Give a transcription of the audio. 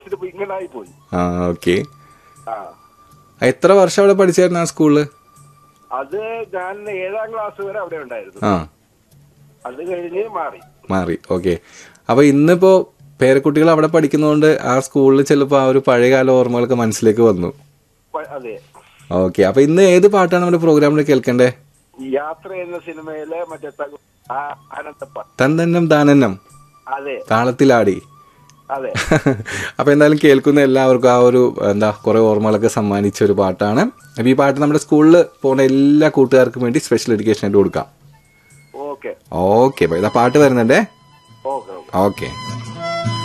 ഇതിപ്പോ ഇങ്ങനായി പോയി ആ ഓക്കെ ആ എത്ര വർഷം അവിടെ പഠിച്ചായിരുന്നു ആ സ്കൂളില് അത് ഞാൻ ഏഴാം ക്ലാസ് വരെ അവിടെ ഉണ്ടായിരുന്നു ആ അത് കഴിഞ്ഞ് മാറി മാറി ഓക്കെ അപ്പൊ ഇന്നിപ്പോ പേരക്കുട്ടികൾ അവിടെ പഠിക്കുന്നതുകൊണ്ട് ആ സ്കൂളിൽ ചിലപ്പോൾ ആ ഒരു പഴയകാല ഓർമ്മകളൊക്കെ മനസ്സിലേക്ക് വന്നു പ- അതെ ഓക്കെ അപ്പൊ ഇന്ന് ഏത് പാട്ടാണ് നമ്മുടെ പ്രോഗ്രാമിൽ കേൾക്കണ്ടേ ഈ യാത്ര എന്ന സിനിമയിലെ മറ്റേ തക- ആ ആനന്ദപ്പ തന്നെന്നം താനെന്നം അതെ താളത്തിലാടി അതെ അപ്പൊ എന്തായാലും കേൾക്കുന്ന എല്ലാവർക്കും ആ ഒരു എന്താ കുറെ ഓർമ്മകളൊക്കെ സമ്മാനിച്ച ഒരു പാട്ടാണ് അപ്പൊ ഈ പാട്ട് നമ്മുടെ സ്കൂളിൽ പോകുന്ന എല്ലാ കൂട്ടുകാർക്കും വേണ്ടി സ്പെഷ്യൽ എഡ്യൂക്കേഷൻ ആയിട്ട് കൊടുക്കാം ഓക്കെ ഓക്കെ ഇതാ പാട്ട് വരുന്നുണ്ടേ ഓക്കെ ഓക്കെ ഓക്കെ